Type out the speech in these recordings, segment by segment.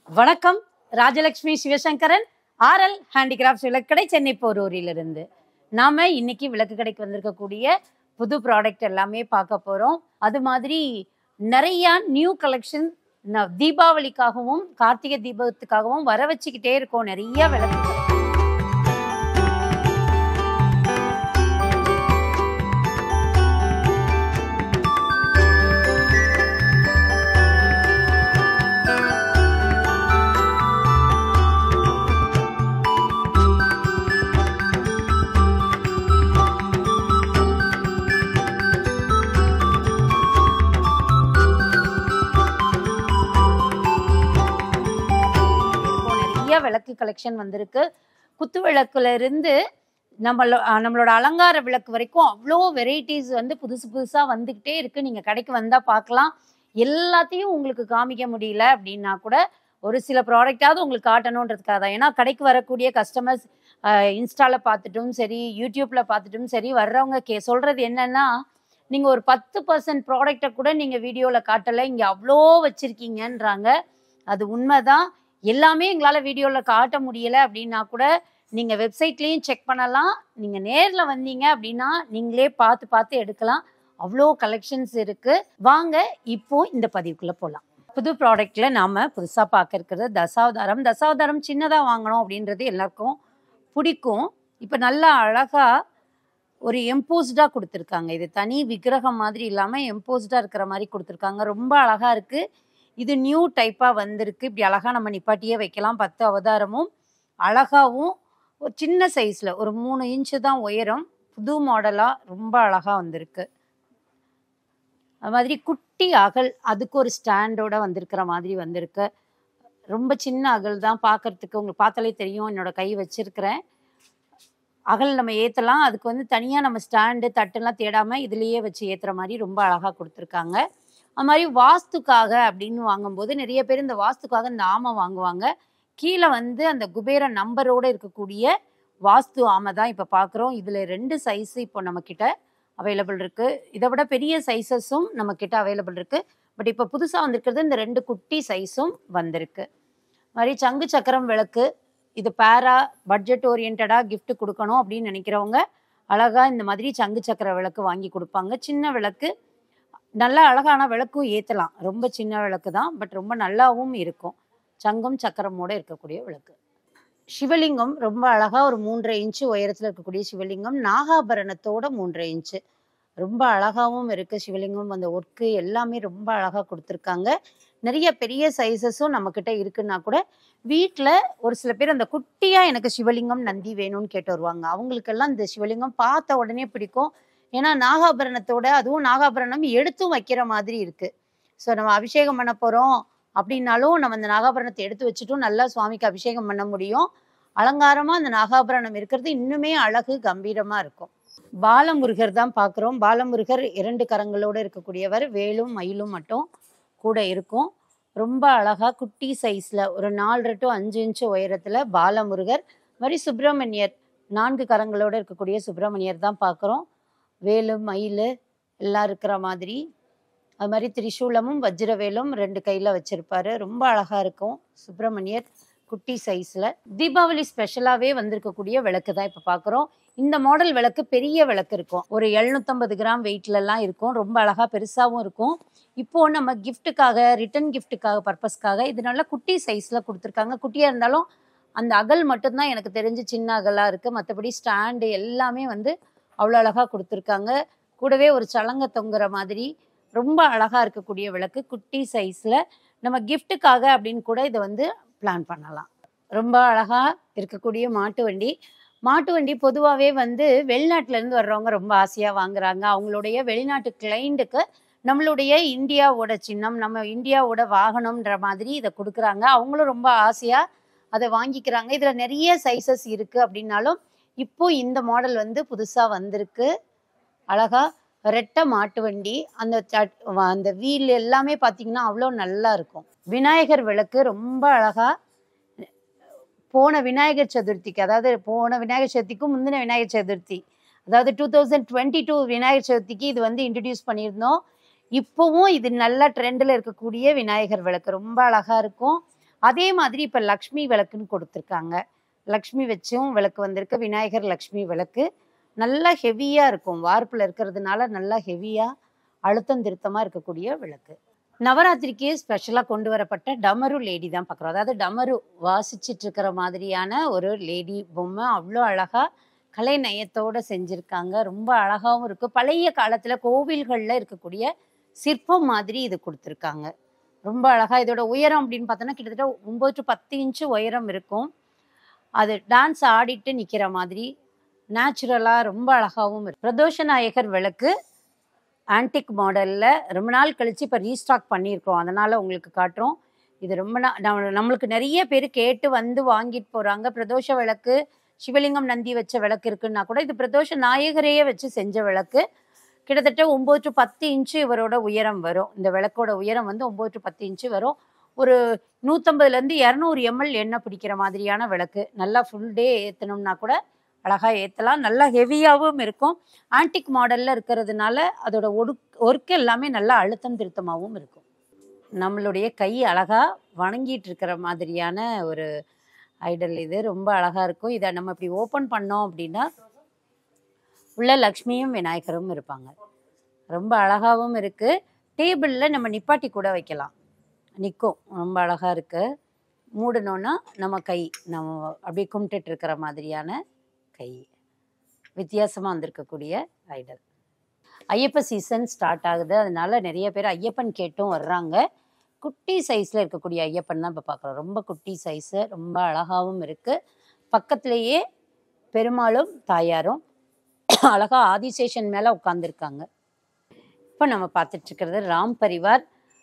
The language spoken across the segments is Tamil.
வணக்கம் ராஜலட்சுமி சிவசங்கரன் ஆர்எல் ஹேண்டிகிராஃப்ட்ஸ் விளக்கடை சென்னை போரூரிலிருந்து நாம இன்னைக்கு விளக்கு கடைக்கு வந்திருக்கக்கூடிய புது ப்ராடக்ட் எல்லாமே பார்க்க போறோம் அது மாதிரி நிறைய நியூ கலெக்ஷன் தீபாவளிக்காகவும் கார்த்திகை தீபத்துக்காகவும் வர வச்சுக்கிட்டே இருக்கோம் நிறைய விளக்கு இருக்கும். நிறைய விளக்கு கலெக்ஷன் வந்திருக்கு குத்து விளக்குல இருந்து நம்மளோ அஹ் நம்மளோட அலங்கார விளக்கு வரைக்கும் அவ்வளோ வெரைட்டிஸ் வந்து புதுசு புதுசா வந்துகிட்டே இருக்கு நீங்க கடைக்கு வந்தா பார்க்கலாம் எல்லாத்தையும் உங்களுக்கு காமிக்க முடியல அப்படின்னா கூட ஒரு சில ப்ராடக்டாவது உங்களுக்கு காட்டணுன்றதுக்காக தான் ஏன்னா கடைக்கு வரக்கூடிய கஸ்டமர்ஸ் இன்ஸ்டால பார்த்துட்டும் சரி யூடியூப்ல பார்த்துட்டும் சரி வர்றவங்க கே சொல்றது என்னன்னா நீங்க ஒரு பத்து பர்சன்ட் ப்ராடக்டை கூட நீங்க வீடியோல காட்டல இங்க அவ்வளோ வச்சிருக்கீங்கன்றாங்க அது உண்மைதான் எல்லாமே எங்களால் வீடியோவில் காட்ட முடியல அப்படின்னா கூட நீங்கள் வெப்சைட்லேயும் செக் பண்ணலாம் நீங்கள் நேரில் வந்தீங்க அப்படின்னா நீங்களே பார்த்து பார்த்து எடுக்கலாம் அவ்வளோ கலெக்ஷன்ஸ் இருக்குது வாங்க இப்போ இந்த பதிவுக்குள்ளே போகலாம் புது ப்ராடக்டில் நாம் புதுசாக பார்க்க இருக்கிறது தசாவதாரம் தசாவதாரம் சின்னதாக வாங்கணும் அப்படின்றது எல்லாருக்கும் பிடிக்கும் இப்போ நல்லா அழகாக ஒரு எம்போஸ்டாக கொடுத்துருக்காங்க இது தனி விக்கிரகம் மாதிரி இல்லாமல் எம்போஸ்டாக இருக்கிற மாதிரி கொடுத்துருக்காங்க ரொம்ப அழகாக இருக்குது இது நியூ டைப்பாக வந்திருக்கு இப்படி அழகாக நம்ம நிப்பாட்டியே வைக்கலாம் பத்து அவதாரமும் அழகாகவும் ஒரு சின்ன சைஸில் ஒரு மூணு இன்ச்சு தான் உயரம் புது மாடலாக ரொம்ப அழகாக வந்திருக்கு அது மாதிரி குட்டி அகல் அதுக்கு ஒரு ஸ்டாண்டோட வந்திருக்கிற மாதிரி வந்திருக்கு ரொம்ப சின்ன அகல் தான் பார்க்கறதுக்கு உங்களுக்கு பார்த்தாலே தெரியும் என்னோட கை வச்சிருக்கிறேன் அகல் நம்ம ஏற்றலாம் அதுக்கு வந்து தனியாக நம்ம ஸ்டாண்டு தட்டுலாம் தேடாமல் இதுலேயே வச்சு ஏற்றுற மாதிரி ரொம்ப அழகாக கொடுத்துருக்காங்க அது மாதிரி வாஸ்துக்காக அப்படின்னு வாங்கும்போது நிறைய பேர் இந்த வாஸ்துக்காக இந்த ஆமை வாங்குவாங்க கீழே வந்து அந்த குபேர நம்பரோட இருக்கக்கூடிய வாஸ்து ஆமை தான் இப்போ பார்க்குறோம் இதில் ரெண்டு சைஸ் இப்போ நம்மக்கிட்ட அவைலபிள் இருக்குது இதை விட பெரிய சைஸஸும் நம்மக்கிட்ட அவைலபிள் இருக்குது பட் இப்போ புதுசாக வந்திருக்கிறது இந்த ரெண்டு குட்டி சைஸும் வந்திருக்கு அது மாதிரி சங்கு சக்கரம் விளக்கு இது பேரா பட்ஜெட் ஓரியன்டாக gift கொடுக்கணும் அப்படின்னு நினைக்கிறவங்க அழகாக இந்த மாதிரி சங்கு சக்கர விளக்கு வாங்கி கொடுப்பாங்க சின்ன விளக்கு நல்ல அழகான விளக்கும் ஏற்றலாம் ரொம்ப சின்ன விளக்கு தான் பட் ரொம்ப நல்லாவும் இருக்கும் சங்கம் சக்கரமோட இருக்கக்கூடிய விளக்கு சிவலிங்கம் ரொம்ப அழகா ஒரு மூன்றரை இன்ச்சு உயரத்தில் இருக்கக்கூடிய சிவலிங்கம் நாகாபரணத்தோட மூன்றரை இன்ச்சு ரொம்ப அழகாவும் இருக்கு சிவலிங்கம் அந்த ஒர்க்கு எல்லாமே ரொம்ப அழகா கொடுத்துருக்காங்க நிறைய பெரிய சைஸஸும் நம்மக்கிட்ட இருக்குன்னா கூட வீட்டில் ஒரு சில பேர் அந்த குட்டியா எனக்கு சிவலிங்கம் நந்தி வேணும்னு கேட்டு வருவாங்க அவங்களுக்கெல்லாம் இந்த சிவலிங்கம் பார்த்த உடனே பிடிக்கும் ஏன்னா நாகாபரணத்தோட அதுவும் நாகாபரணம் எடுத்தும் வைக்கிற மாதிரி இருக்கு ஸோ நம்ம அபிஷேகம் பண்ண போறோம் அப்படின்னாலும் நம்ம அந்த நாகாபரணத்தை எடுத்து வச்சுட்டும் நல்லா சுவாமிக்கு அபிஷேகம் பண்ண முடியும் அலங்காரமா அந்த நாகாபரணம் இருக்கிறது இன்னுமே அழகு கம்பீரமா இருக்கும் பாலமுருகர் தான் பார்க்குறோம் பாலமுருகர் இரண்டு கரங்களோடு இருக்கக்கூடியவர் வேலும் மயிலும் மட்டும் கூட இருக்கும் ரொம்ப அழகா குட்டி சைஸ்ல ஒரு நாலரை டு அஞ்சு இன்ச்சு உயரத்துல பாலமுருகர் மாதிரி சுப்பிரமணியர் நான்கு கரங்களோட இருக்கக்கூடிய சுப்பிரமணியர் தான் பார்க்குறோம் வேலு மயில் எல்லாம் இருக்கிற மாதிரி அது மாதிரி திரிசூலமும் வஜ்ரவேலும் ரெண்டு கையில் வச்சிருப்பாரு ரொம்ப அழகா இருக்கும் சுப்பிரமணியர் குட்டி சைஸில் தீபாவளி ஸ்பெஷலாகவே வந்திருக்கக்கூடிய விளக்கு தான் இப்போ பார்க்குறோம் இந்த மாடல் விளக்கு பெரிய விளக்கு இருக்கும் ஒரு எழுநூத்தம்பது கிராம் வெயிட்லலாம் இருக்கும் ரொம்ப அழகாக பெருசாகவும் இருக்கும் இப்போ நம்ம கிஃப்ட்டுக்காக ரிட்டன் கிஃப்ட்டுக்காக பர்பஸ்க்காக இது நல்லா குட்டி சைஸில் கொடுத்துருக்காங்க குட்டியாக இருந்தாலும் அந்த அகல் மட்டும்தான் எனக்கு தெரிஞ்சு சின்ன அகலாக இருக்குது மற்றபடி ஸ்டாண்டு எல்லாமே வந்து அவ்வளோ அழகாக கொடுத்துருக்காங்க கூடவே ஒரு சலங்க தொங்குற மாதிரி ரொம்ப அழகாக இருக்கக்கூடிய விளக்கு குட்டி சைஸில் நம்ம கிஃப்ட்டுக்காக அப்படின்னு கூட இதை வந்து பிளான் பண்ணலாம் ரொம்ப அழகாக இருக்கக்கூடிய மாட்டு வண்டி மாட்டு வண்டி பொதுவாகவே வந்து வெளிநாட்டிலேருந்து வர்றவங்க ரொம்ப ஆசையாக வாங்குறாங்க அவங்களுடைய வெளிநாட்டு கிளைண்ட்டுக்கு நம்மளுடைய இந்தியாவோட சின்னம் நம்ம இந்தியாவோட வாகனம்ன்ற மாதிரி இதை கொடுக்குறாங்க அவங்களும் ரொம்ப ஆசையாக அதை வாங்கிக்கிறாங்க இதில் நிறைய சைஸஸ் இருக்குது அப்படின்னாலும் இப்போ இந்த மாடல் வந்து புதுசாக வந்திருக்கு அழகா ரெட்டை மாட்டு வண்டி அந்த சட்- வ- அந்த வீல் எல்லாமே பார்த்தீங்கன்னா அவ்வளோ நல்லா இருக்கும் விநாயகர் விளக்கு ரொம்ப அழகா போன விநாயகர் சதுர்த்திக்கு அதாவது போன விநாயகர் சதுர்த்திக்கும் முந்தின விநாயகர் சதுர்த்தி அதாவது two thousand twenty two Vinayagar சதுர்த்திக்கு இது வந்து இன்ட்ரடியூஸ் பண்ணியிருந்தோம் இப்போவும் இது நல்ல ட்ரெண்டில் இருக்கக்கூடிய விநாயகர் விளக்கு ரொம்ப அழகா இருக்கும் அதே மாதிரி இப்போ லக்ஷ்மி விளக்குன்னு கொடுத்துருக்காங்க லக்ஷ்மி வச்சும் விளக்கு வந்திருக்கு விநாயகர் லக்ஷ்மி விளக்கு நல்லா ஹெவியாக இருக்கும் வார்ப்பில் இருக்கிறதுனால நல்லா ஹெவியாக அழுத்தம் திருத்தமாக இருக்கக்கூடிய விளக்கு நவராத்திரிக்கு ஸ்பெஷலாக கொண்டு வரப்பட்ட டமரு லேடி தான் பார்க்குறோம் அதாவது டமரு வாசிச்சிட்டு இருக்கிற மாதிரியான ஒரு லேடி பொம்மை அவ்வளோ அழகாக கலை நயத்தோட செஞ்சுருக்காங்க ரொம்ப அழகாகவும் இருக்குது பழைய காலத்தில் கோவில்களில் இருக்கக்கூடிய சிற்பம் மாதிரி இது கொடுத்துருக்காங்க ரொம்ப அழகாக இதோட உயரம் அப்படின்னு பார்த்தோன்னா கிட்டத்தட்ட ஒம்பது டு பத்து இன்ச்சு உயரம் இருக்கும் அது டான்ஸ் ஆடிட்டு நிற்கிற மாதிரி நேச்சுரலாக ரொம்ப அழகாகவும் இருக்கு பிரதோஷ நாயகர் விளக்கு ஆன்டிக் மாடலில் ரொம்ப நாள் கழித்து இப்போ ரீஸ்டாக் பண்ணியிருக்கிறோம் அதனால் உங்களுக்கு காட்டுறோம் இது ரொம்ப நா நம்ம- நம்மளுக்கு நிறைய பேர் கேட்டு வந்து வாங்கிட்டு போகிறாங்க பிரதோஷ விளக்கு சிவலிங்கம் நந்தி வச்ச விளக்கு இருக்குன்னா கூட இது பிரதோஷ நாயகரையே வச்சு செஞ்ச விளக்கு கிட்டத்தட்ட ஒம்பது டு பத்து இன்ச்சு இவரோட உயரம் வரும் இந்த விளக்கோட உயரம் வந்து ஒம்பது டு பத்து இன்ச்சு வரும் ஒரு நூற்றம்பதுலேருந்து இரநூறு எம்எல் எண்ணெய் பிடிக்கிற மாதிரியான விளக்கு நல்லா ஃபுல் டே ஏற்றணும்னா கூட அழகாக ஏற்றலாம் நல்லா ஹெவியாகவும் இருக்கும் ஆன்டிக் மாடலில் இருக்கிறதுனால அதோட ஒடுக் ஒர்க் எல்லாமே நல்லா அழுத்தம் திருத்தமாகவும் இருக்கும் நம்மளுடைய கை அழகாக வணங்கிட்டு இருக்கிற மாதிரியான ஒரு ஐடல் இது ரொம்ப அழகாக இருக்கும் இதை நம்ம இப்படி ஓப்பன் பண்ணோம் அப்படின்னா உள்ள லக்ஷ்மியும் விநாயகரும் இருப்பாங்க ரொம்ப அழகாகவும் இருக்குது டேபிளில் நம்ம நிப்பாட்டி கூட வைக்கலாம் நிற்கும் ரொம்ப அழகாக இருக்குது மூடணுன்னா நம்ம கை நம்ம அப்படியே கும்பிட்டுட்டு இருக்கிற மாதிரியான கை வித்தியாசமாக வந்திருக்கக்கூடிய ஐடல் ஐயப்ப சீசன் ஸ்டார்ட் ஆகுது அதனால நிறைய பேர் ஐயப்பன் கேட்டும் வர்றாங்க குட்டி சைஸில் இருக்கக்கூடிய ஐயப்பன் தான் இப்போ பார்க்குறோம் ரொம்ப குட்டி சைஸு ரொம்ப அழகாகவும் இருக்குது பக்கத்துலேயே பெருமாளும் தாயாரும் அழகா ஆதிசேஷன் மேலே உட்காந்துருக்காங்க இப்போ நம்ம பார்த்துட்டு இருக்கிறது ராம் பரிவார்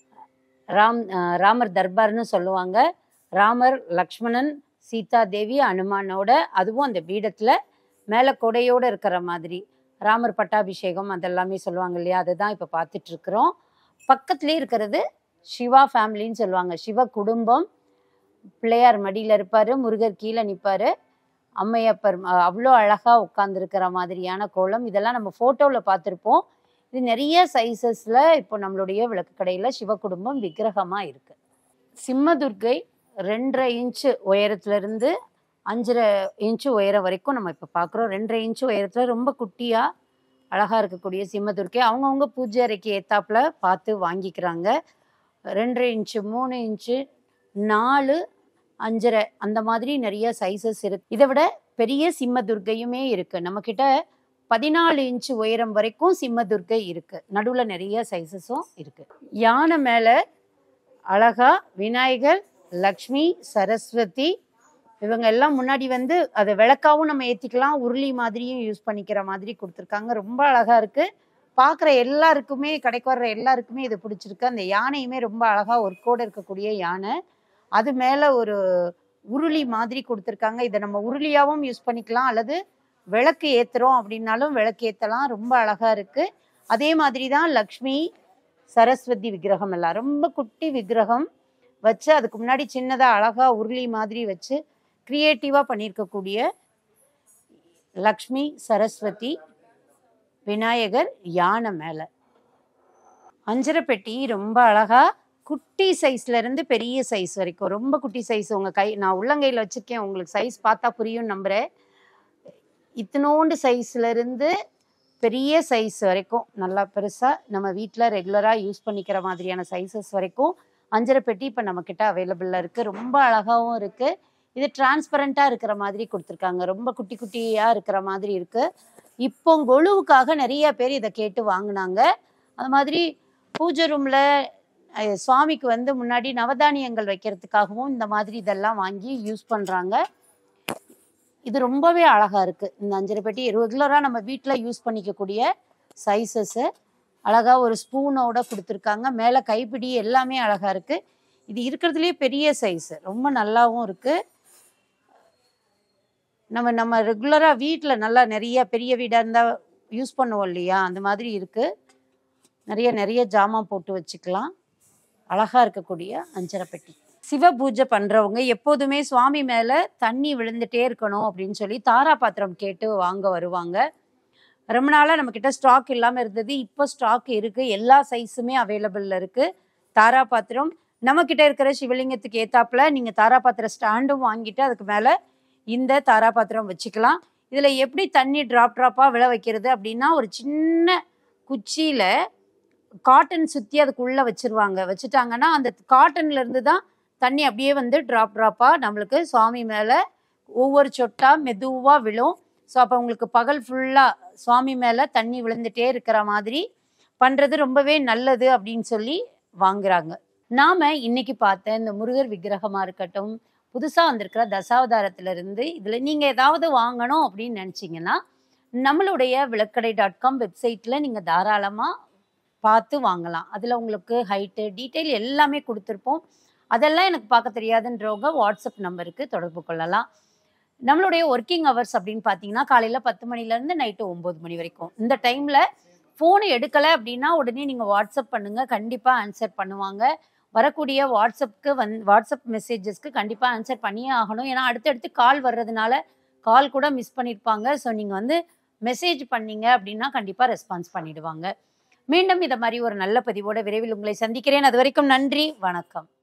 ராம் அஹ், ராமர் தர்பார்னு சொல்லுவாங்க ராமர் லக்ஷ்மணன் சீதா தேவி அனுமானோட அதுவும் அந்த பீடத்தில் மேலே கொடையோடு இருக்கிற மாதிரி ராமர் பட்டாபிஷேகம் அதெல்லாமே சொல்லுவாங்க இல்லையா அதுதான் இப்போ பார்த்துட்டு இருக்கிறோம் பக்கத்துலேயே இருக்கிறது சிவா ஃபேமிலின்னு சொல்லுவாங்க சிவ குடும்பம் பிள்ளையார் மடியில் இருப்பார் முருகர் கீழே நிற்பார் அம்மையப்பர் அஹ், அவ்வளோ அழகாக உட்காந்துருக்கிற மாதிரியான கோலம் இதெல்லாம் நம்ம ஃபோட்டோவில் பார்த்துருப்போம் இது நிறைய சைஸஸில் இப்போ நம்மளுடைய விளக்கு கடையில் சிவகுடும்பம் விக்கிரகமாக இருக்குது சிம்மதுர்க்கை ரெண்டரை இன்ச்சு உயரத்துலேருந்து அஞ்சரை இன்ச்சு உயரம் வரைக்கும் நம்ம இப்போ பார்க்குறோம் ரெண்டரை இன்ச்சு உயரத்தில் ரொம்ப குட்டியாக அழகாக இருக்கக்கூடிய சிம்மதுர்க்கை அவங்கவுங்க பூஜை அறைக்கு ஏத்தாப்புல பார்த்து வாங்கிக்கிறாங்க ரெண்டரை இன்ச்சு மூணு இன்ச்சு நாலு அஞ்சரை அந்த மாதிரி நிறைய சைஸஸ் இருக்கு இதை விட பெரிய சிம்ம துர்க்கையுமே இருக்கு நம்ம கிட்ட பதினாலு இன்ச்சு உயரம் வரைக்கும் சிம்ம துர்க்கை இருக்கு நடுவுல நிறைய சைஸஸும் இருக்கு யானை மேல அழகா விநாயகர் லக்ஷ்மி சரஸ்வதி இவங்க எல்லாம் முன்னாடி வந்து அதை விளக்காவும் நம்ம ஏற்றிக்கலாம் உருளி மாதிரியும் யூஸ் பண்ணிக்கிற மாதிரி கொடுத்துருக்காங்க ரொம்ப அழகா இருக்கு பார்க்குற எல்லாருக்குமே கடைக்கு வர்ற எல்லாருக்குமே இது பிடிச்சிருக்கு அந்த யானையுமே ரொம்ப அழகா ஒர்க்கோடு இருக்கக்கூடிய யானை அது மேலே ஒரு உருளி மாதிரி கொடுத்துருக்காங்க இதை நம்ம உருளியாகவும் யூஸ் பண்ணிக்கலாம் அல்லது விளக்கு ஏற்றுறோம் அப்படின்னாலும் விளக்கு ஏற்றலாம் ரொம்ப அழகா இருக்கு அதே மாதிரி தான் லக்ஷ்மி சரஸ்வதி விக்கிரகம் எல்லாம் ரொம்ப குட்டி விக்கிரகம் வச்சு அதுக்கு முன்னாடி சின்னதாக அழகா உருளி மாதிரி வச்சு கிரியேட்டிவாக பண்ணியிருக்கக்கூடிய லக்ஷ்மி சரஸ்வதி விநாயகர் யானை மேலே அஞ்சரை பெட்டி ரொம்ப அழகா குட்டி சைஸ்ல இருந்து பெரிய சைஸ் வரைக்கும் ரொம்ப குட்டி சைஸ் உங்க கை நான் உள்ளங்கையில் வச்சிருக்கேன் உங்களுக்கு சைஸ் பார்த்தா புரியும் நம்புறேன் இத்தினோண்டு சைஸ்ல இருந்து பெரிய சைஸ் வரைக்கும் நல்லா பெருசா நம்ம வீட்டில் ரெகுலராக யூஸ் பண்ணிக்கிற மாதிரியான சைஸஸ் வரைக்கும் அஞ்சரை பெட்டி இப்போ நம்மக்கிட்ட அவைலபிளாக இருக்குது ரொம்ப அழகாகவும் இருக்குது இது டிரான்ஸ்பரண்ட்டாக இருக்கிற மாதிரி கொடுத்துருக்காங்க ரொம்ப குட்டி குட்டியாக இருக்கிற மாதிரி இருக்குது இப்போ கொலுவுக்காக நிறைய பேர் இதை கேட்டு வாங்கினாங்க அது மாதிரி பூஜை ரூமில் சுவாமிக்கு வந்து முன்னாடி நவதானியங்கள் வைக்கிறதுக்காகவும் இந்த மாதிரி இதெல்லாம் வாங்கி யூஸ் பண்ணுறாங்க இது ரொம்பவே அழகாக இருக்குது இந்த அஞ்சரை பெட்டி ரெகுலராக நம்ம வீட்டில் யூஸ் பண்ணிக்கக்கூடிய சைஸஸ்ஸு அழகாக ஒரு ஸ்பூனோட கொடுத்துருக்காங்க மேலே கைப்பிடி எல்லாமே அழகாக இருக்குது இது இருக்கிறதுலே பெரிய சைஸு ரொம்ப நல்லாவும் இருக்குது நம்ம நம்ம ரெகுலராக வீட்டில் நல்லா நிறைய பெரிய வீடாக இருந்தால் யூஸ் பண்ணுவோம் இல்லையா அந்த மாதிரி இருக்குது நிறைய நிறைய ஜாமான் போட்டு வச்சுக்கலாம் அழகாக இருக்கக்கூடிய அஞ்சரை பெட்டி சிவ பூஜை பண்ணுறவங்க எப்போதுமே சுவாமி மேலே தண்ணி விழுந்துட்டே இருக்கணும் அப்படின்னு சொல்லி தாரா பாத்திரம் கேட்டு வாங்க வருவாங்க ரொம்ப நாளாக நம்மக்கிட்ட ஸ்டாக் இல்லாமல் இருந்தது இப்போ ஸ்டாக் இருக்குது எல்லா சைஸுமே அவைலபிளில் இருக்குது தாரா பாத்திரம் நம்மக்கிட்ட இருக்கிற சிவலிங்கத்துக்கு ஏத்தாப்புல நீங்கள் தாராபாத்திர ஸ்டாண்டும் வாங்கிட்டு அதுக்கு மேலே இந்த தாராபாத்திரம் வச்சுக்கலாம் இதில் எப்படி தண்ணி ட்ராப் ட்ராப்பாக விழ வைக்கிறது அப்படின்னா ஒரு சின்ன குச்சியில் காட்டன் சுற்றி அதுக்குள்ளே வச்சிருவாங்க வச்சுட்டாங்கன்னா அந்த காட்டன்ல இருந்து தான் தண்ணி அப்படியே வந்து ட்ராப் ட்ராப்பாக நம்மளுக்கு சுவாமி மேலே ஒவ்வொரு சொட்டா மெதுவாக விழும் ஸோ அப்போ உங்களுக்கு பகல் ஃபுல்லாக சுவாமி மேலே தண்ணி விழுந்துட்டே இருக்கிற மாதிரி பண்ணுறது ரொம்பவே நல்லது அப்படின்னு சொல்லி வாங்குறாங்க நாம இன்னைக்கு பார்த்த இந்த முருகர் விக்கிரகமாக இருக்கட்டும் புதுசாக வந்திருக்கிற தசாவதாரத்துல இருந்து இதில் நீங்கள் ஏதாவது வாங்கணும் அப்படின்னு நினச்சிங்கன்னா நம்மளுடைய விளக்கடை டாட் காம் வெப்சைட்டில் நீங்கள் தாராளமாக பார்த்து வாங்கலாம் அதில் உங்களுக்கு ஹைட்டு டீட்டெயில் எல்லாமே கொடுத்துருப்போம் அதெல்லாம் எனக்கு பார்க்க தெரியாதுன்றவங்க வாட்ஸ்அப் நம்பருக்கு தொடர்பு கொள்ளலாம் நம்மளுடைய ஒர்க்கிங் ஹவர்ஸ் அப்படின்னு பார்த்தீங்கன்னா காலையில் பத்து மணிலேருந்து நைட்டு ஒம்பது மணி வரைக்கும் இந்த டைமில் ஃபோனை எடுக்கலை அப்படின்னா உடனே நீங்கள் வாட்ஸ்அப் பண்ணுங்கள் கண்டிப்பாக ஆன்சர் பண்ணுவாங்க வரக்கூடிய வாட்ஸ்அப்க்கு வந் வாட்ஸ்அப் மெசேஜஸ்க்கு கண்டிப்பாக ஆன்சர் பண்ணியே ஆகணும் ஏன்னா அடுத்தடுத்து கால் வர்றதுனால கால் கூட மிஸ் பண்ணியிருப்பாங்க ஸோ நீங்கள் வந்து மெசேஜ் பண்ணீங்க அப்படின்னா கண்டிப்பாக ரெஸ்பான்ஸ் பண்ணிடுவாங்க மீண்டும் இதை மாதிரி ஒரு நல்ல பதிவோட விரைவில் உங்களை சந்திக்கிறேன் அது வரைக்கும் நன்றி வணக்கம்